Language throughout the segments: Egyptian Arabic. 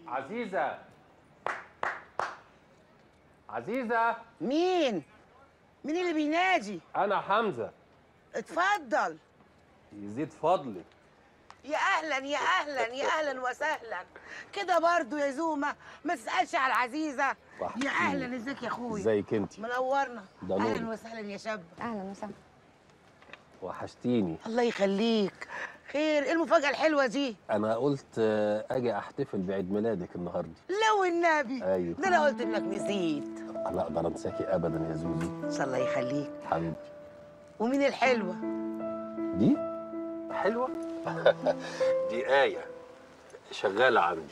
عزيزة عزيزة مين مين اللي بينادي أنا حمزة اتفضل يزيد فضلي يا اهلا يا اهلا يا اهلا وسهلا كده برضو يا زومه ما تسالش على العزيزه وحشتيني. يا اهلا ازيك يا اخويا ازيك انت منورنا ده اهلا نور. وسهلا يا شاب اهلا وسهلا وحشتيني الله يخليك خير ايه المفاجاه الحلوه دي أنا قلت آه، أجي أحتفل بعيد ميلادك النهاردة لو النبي أيوه ده انا قلت انك نسيت لا أقدر أنساكي أبدا يا زوزو ان شاء الله يخليك حبيبتي ومين الحلوه دي حلوة دي آية شغالة عندي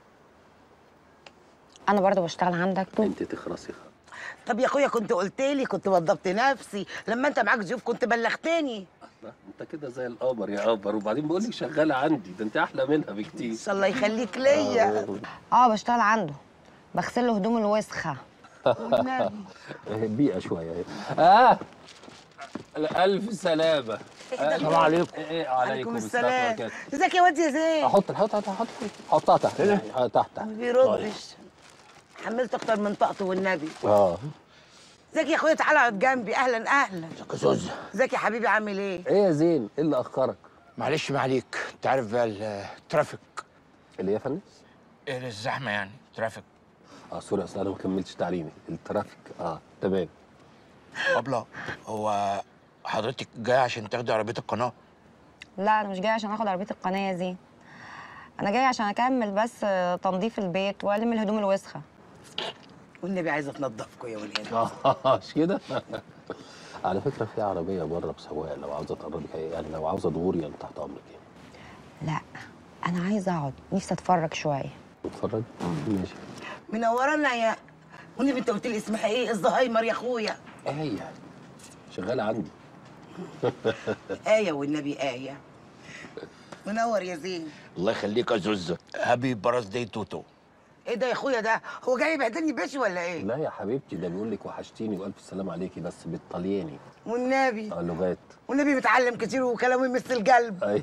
انا برضو بشتغل عندك تو أنت تخرسي خالص طب يا اخويا كنت قلت لي كنت وضبت نفسي لما انت معاك ضيوف كنت بلغتني لا، انت كده زي القمر يا قمر وبعدين بقول لك شغاله عندي ده انت احلى منها بكتير ان شاء الله يخليك ليا اه بشتغل عنده بغسل له هدوم الوسخه والنبي بيئه شويه اهي اه الف سلامه السلام عليكم ايه عليكم السلام ازيك يا واد يا زين احط الحط حط حط حطها تحت تحت تحت ما بيردش حملت اكتر من طاقته والنبي اه ازيك يا اخويا تعالى اقعد جنبي اهلا اهلا كسوز ازيك يا حبيبي عامل ايه ايه يا زين ايه اللي اخرك معلش ما عليك انت عارف بقى الترافيك اللي يا فندم ايه الزحمه يعني ترافيك اه سوري اصل انا ما كملتش تعليمي الترافيك اه تمام ابله هو حضرتك جاي عشان تاخدي عربيه القناه لا انا مش جايه عشان اخد عربيه القناه دي انا جايه عشان اكمل بس آه، تنظيف البيت والم الهدوم الوسخه والنبي عايزه تنضفكوا يا ولاد اه مش كده على فكره في عربيه بره بسواق لو عاوزه تقربي يعني لو عاوزه دغوري يعني تحت امرك يعني لا انا عايزه اقعد نفسي اتفرج شويه اتفرج ماشي منورانا يا والنبي انت قلت لي اسمها ايه الزهايمر يا اخويا ايه شغاله عندي ايه والنبي ايه منور يا زين الله يخليك يا زوزة هابي براس داي توتو ايه ده يا اخويا ده هو جاي يبهدلني باشي ولا ايه لا يا حبيبتي ده بيقول لك وحشتيني والف سلام عليكي بس بالطلياني والنبي اه لغات والنبي متعلم كتير وكلامه يمس القلب أي.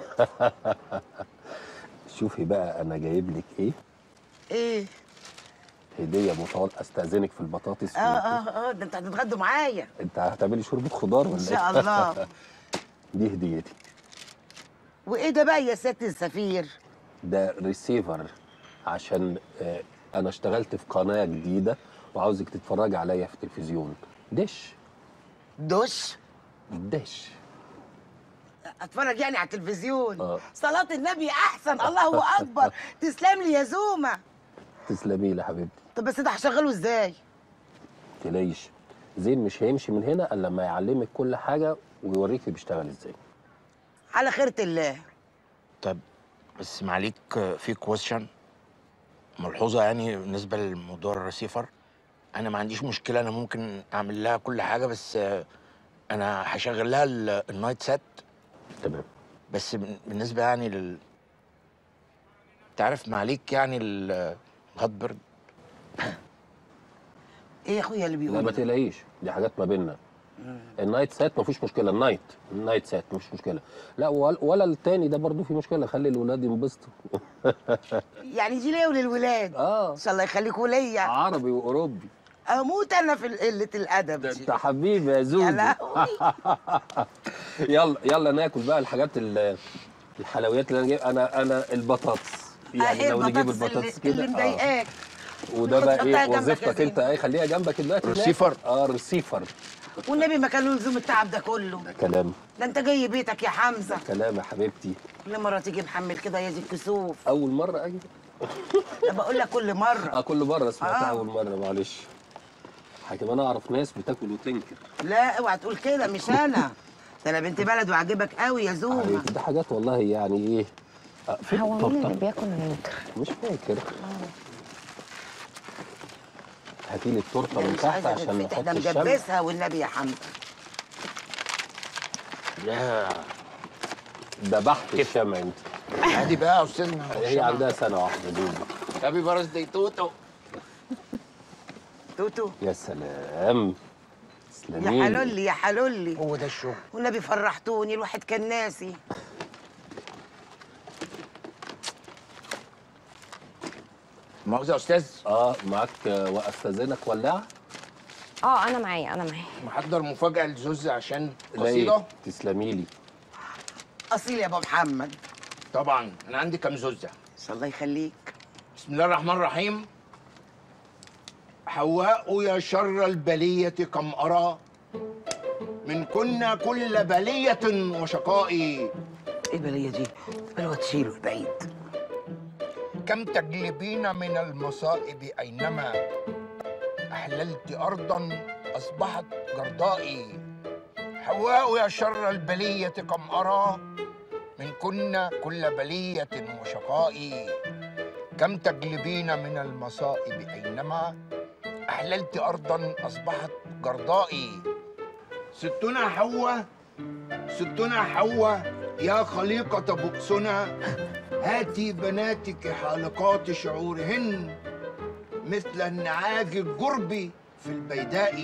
شوفي بقى انا جايب لك ايه ايه هديه مطول استاذنك في البطاطس اه اه اه ده انت هتتغدوا معايا انت هتعملي شوربه خضار ولا ان ايه شاء الله دي هديتي وايه ده بقى يا سياده السفير ده ريسيفر عشان آه، انا اشتغلت في قناه جديده وعاوزك تتفرجي عليا في التلفزيون دش دش دش اتفرج يعني على التلفزيون آه. صلاة النبي احسن الله اكبر تسلم لي يا زومة تسلمي لي يا حبيبتي طب بس ده هشغله ازاي تلاقيش زين مش هيمشي من هنا الا لما يعلمك كل حاجه ويوريكي بيشتغل ازاي على خيرة الله طب بس معليك في كويشن ملحوظه يعني بالنسبه لموضوع الريسيفر انا ما عنديش مشكله انا ممكن اعمل لها كل حاجه بس انا هشغل لها ال- النايت سات تمام بس بن- بالنسبه يعني لل تعرف معليك يعني الهات بيرد ايه يا اخويا اللي لا ما بيقول تقلقيش دي حاجات ما بيننا النايت سات ما فيش مشكله النايت النايت سات مفيش مشكله لا ولا, ولا التاني ده برضو في مشكله خلي الولاد ينبسطوا يعني دي ليا وللولاد اه ان شاء الله يخليكوا ليا عربي واوروبي اموت انا في قلة الادب ده دي انت حبيبي يا زوزو يا لهوي يلا يلا ناكل بقى الحاجات ال- الحلويات اللي انا جايب انا انا البطاطس يعني أهي لو نجيب البطاطس البطاطس اللي, كده اللي آه. مضايقاك وده بقى حطها ايه جنبك يا وظيفتك زين. انت ايه خليها جنبك دلوقتي هناك. رسيفر؟ اه ريسيفر والنبي ما كان له لزوم التعب ده كله ده كلام ده انت جاي بيتك يا حمزه كلام يا حبيبتي كل مره تيجي محمل كده يا دي الكسوف اول مره اجي انا بقول لك كل مره اه كل مره سمعتها آه. اول مره معلش كمان اعرف ناس بتاكل وتنكر لا اوعى تقول كده مش انا ده انا بنت بلد وعجبك قوي يا زومه حبيبتي ده حاجات والله يعني ايه آه، فين هو مين اللي التورته بياكل وينكر مش فاكر هاتي لي التورته أنا من مش تحت عايزه عشان تتفتح نحط ده الشمع مجبسها والنبي يا حمزه لا ذبحت الشمع انت عادي بقى يا استاذنا هي عندها سنه واحده دول هابي براس داي توتو توتو يا سلام يا تسلمي حلولي يا حلولي هو ده الشغل والنبي فرحتوني الواحد كان ناسي مؤاخذه يا استاذ اه معاك آه، واستاذنك ولاعه اه انا معايا انا معايا محضر مفاجاه لزوز عشان ليه؟ قصيده تسلمي لي اصيل يا ابو محمد طبعا انا عندي كام زوزه الله يخليك بسم الله الرحمن الرحيم حواء يا شر البلية كم أرى من كنا كل بلية وشقاء ايه البليه دي بلوه تشيله بعيد كم تجلبين من المصائب أينما أحللت أرضا أصبحت جردائي حواء يا شر البلية كم أرى من كنا كل بلية وشقاء كم تجلبين من المصائب أينما أحللت أرضا أصبحت جردائي ستنا حواء ستنا حواء يا خليقة بؤسنا هاتي بناتك حالقات شعورهن مثل النعاج الجرب في البيداء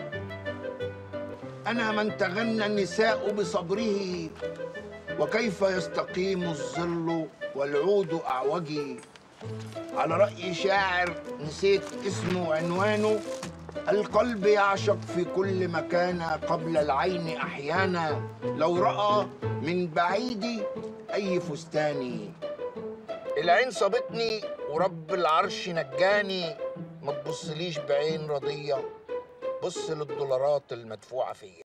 أنا من تغنى النساء بصبره وكيف يستقيم الظل والعود أعوجي على رأي شاعر نسيت اسمه وعنوانه القلب يعشق في كل مكان قبل العين أحيانا لو رأى من بعيد أي فستان العين صابتني ورب العرش نجاني ما تبصليش بعين رضية بص للدولارات المدفوعة فيا